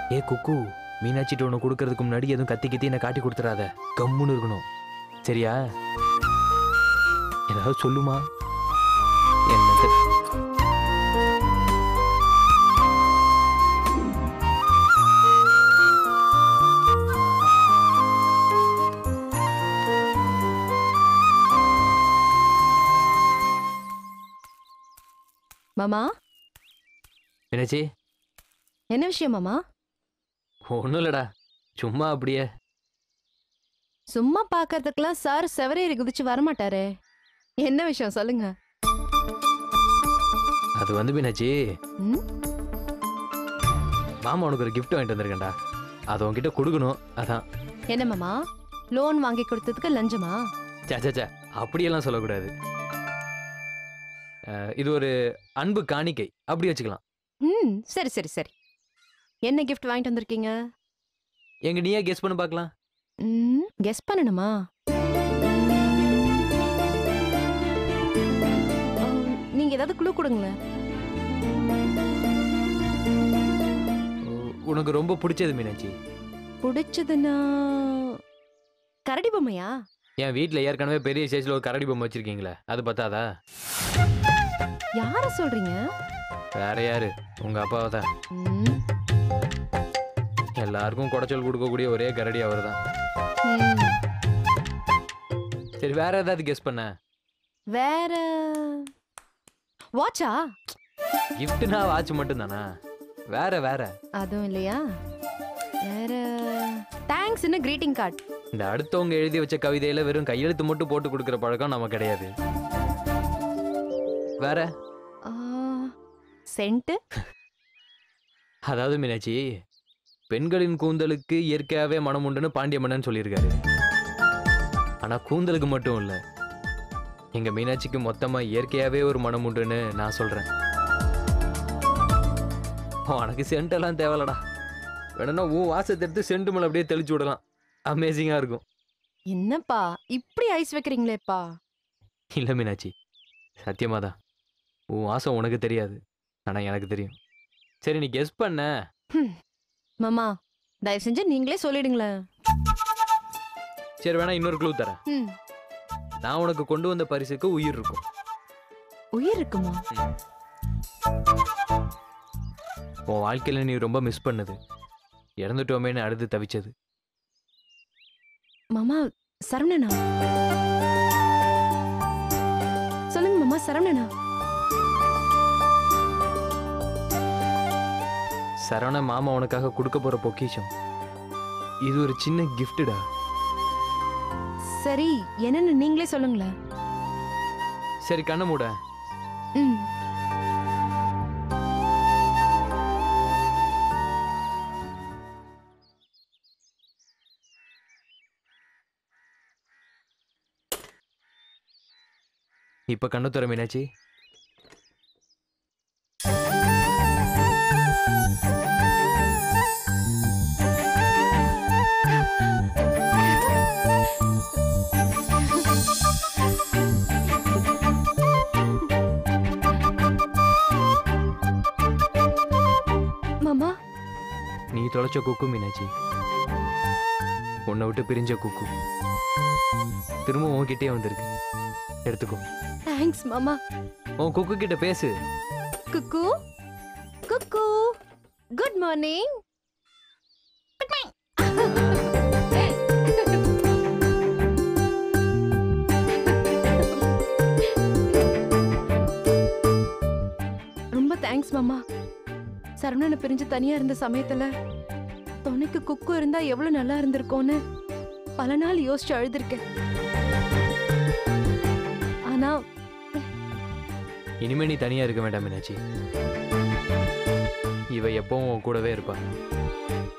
ஏ குக்கு மீனாட்சிட்டு ஒன்று கொடுக்கறதுக்கு முன்னாடி எதுவும் கத்தி கத்தி என்ன காட்டி கொடுத்துறாத கம்முன்னு இருக்கணும் சரியா ஏதாவது சொல்லுமா என்னது மாமா மீனாட்சி என்ன விஷயம் மாமா ஒன்றும் இல்லடா சும்மா அப்படியே சும்மா பார்க்கறதுக்கெல்லாம் சார் செவரேறி குதிச்சு வரமாட்டாரே என்ன விஷயம் சொல்லுங்க அது வந்து மீனாட்சி ம்? மாமா உனக்கு ஒரு gift வாங்கிட்டு வந்திருக்கேன்டா அது உன்கிட்ட கொடுக்கணும் அதான் என்ன மாமா லோன் வாங்கி கொடுத்ததுக்கு லஞ்சமா சே சே சே அப்படியெல்லாம் சொல்லக்கூடாது அஹ், இது ஒரு அன்பு காணிக்கை அப்படி வச்சுக்கலாம் ம் சரி சரி சரி என்ன கிஃப்ட் வாங்கிட்டு வந்திருக்கீங்க எங்க நீயே கெஸ் பண்ணி பார்க்கலாம் ம் கெஸ் பண்ணணுமா ஆம், நீங்க ஏதாவது குழு கொடுங்களேன் உ- உனக்கு ரொம்ப பிடிச்சது மீனாட்சி பிடிச்சதுன்னா கரடி பொம்மையா என் வீட்டில் ஏற்கனவே பெரிய சைஸில் ஒரு கரடி பொம்மை வச்சிருக்கீங்களே அது பத்தாதா யார சொல்றீங்க வேற யாரு உங்க அப்பாவை தான் ம், எல்லாருக்கும் குடைச்சல் கொடுக்கக்கூடிய ஒரே கரடி அவர் தான் ம். சரி வேற ஏதாவது கெஸ் பண்ண வேற வாட்சா கிஃப்ட்னா வாட்ச் மட்டும் தானா வேற வேற அதுவும் இல்லையா வேற தேங்க்ஸ் என்ன greeting கார்டு இந்த அடுத்தவங்க எழுதி வச்ச கவிதையில வெறும் கையெழுத்து மட்டும் போட்டு கொடுக்குற பழக்கம் நம்ம கிடையாது வேற சென்ட் அதாவது மீனாட்சி பெண்களின் கூந்தலுக்கு இயற்கையாவே மனம் உண்டுன்னு பாண்டிய மன்னன் சொல்லியிருக்காரு ஆனா கூந்தலுக்கு மட்டும் இல்ல எங்க மீனாட்சிக்கு மொத்தமா இயற்கையாவே ஒரு மனம் உண்டுன்னு நான் சொல்றேன் உனக்கு சென்ட் எல்லாம் தேவையில்லடா வேணும்னா உன் வாசத்தை எடுத்து சென்ட் மேல அப்படியே தெளிச்சு விடலாம் அமேசிங்கா இருக்கும் என்னப்பா இப்படி ஐஸ் வைக்கிறீங்களேப்பா இல்ல மீனாட்சி சத்தியமாதான் உன் வாசம் உனக்கு தெரியாது ஆனா எனக்கு தெரியும் சரி நீ கெஸ் பண்ண மாமா தயவு செஞ்சு நீங்களே சொல்லிடுங்களேன் சரி வேணா இன்னொரு க்ளூ தரேன் ம், நான் உனக்கு கொண்டு வந்த பரிசுக்கு உயிர் இருக்கும் உயிர் இருக்குமா உன் வாழ்க்கையில நீ ரொம்ப மிஸ் பண்ணது இறந்துட்டோமேன்னு அழுது தவிச்சது மாமா சரவணனா சொல்லுங்க மாமா சரவணனா சரவண மாமா உனக்காக கொடுக்க போற பொக்கிஷம் இது ஒரு சின்ன கிஃப்ட்டுடா சரி என்னன்னு நீங்களே சொல்லுங்களேன் சரி கண்ணை மூட ம் இப்ப கண்ணு துற மீனாட்சி மாமா நீ தொலைச்ச குக்கு மீனாட்சி உன்னை விட்டு பிரிஞ்ச குக்கு திரும்ப உன்கிட்டயே வந்திருக்கு எடுத்துக்கோ தேங்க்ஸ் மாமா உன் குக்கு கிட்ட பேசு குக்கு குக்கு குட் மார்னிங் ரொம்ப தேங்க்ஸ் மாமா சரவணனை பிரிஞ்சு தனியா இருந்த சமயத்துல துணைக்கு குக்கு இருந்தா எவ்வளவு நல்லா இருந்திருக்கும்னு பல நாள் யோசிச்சு அழுதுருக்கேன் ஆனா இனிமே நீ தனியா இருக்க வேண்டாம் மீனாட்சி இவ எப்பவும் உன் கூடவே இருப்பா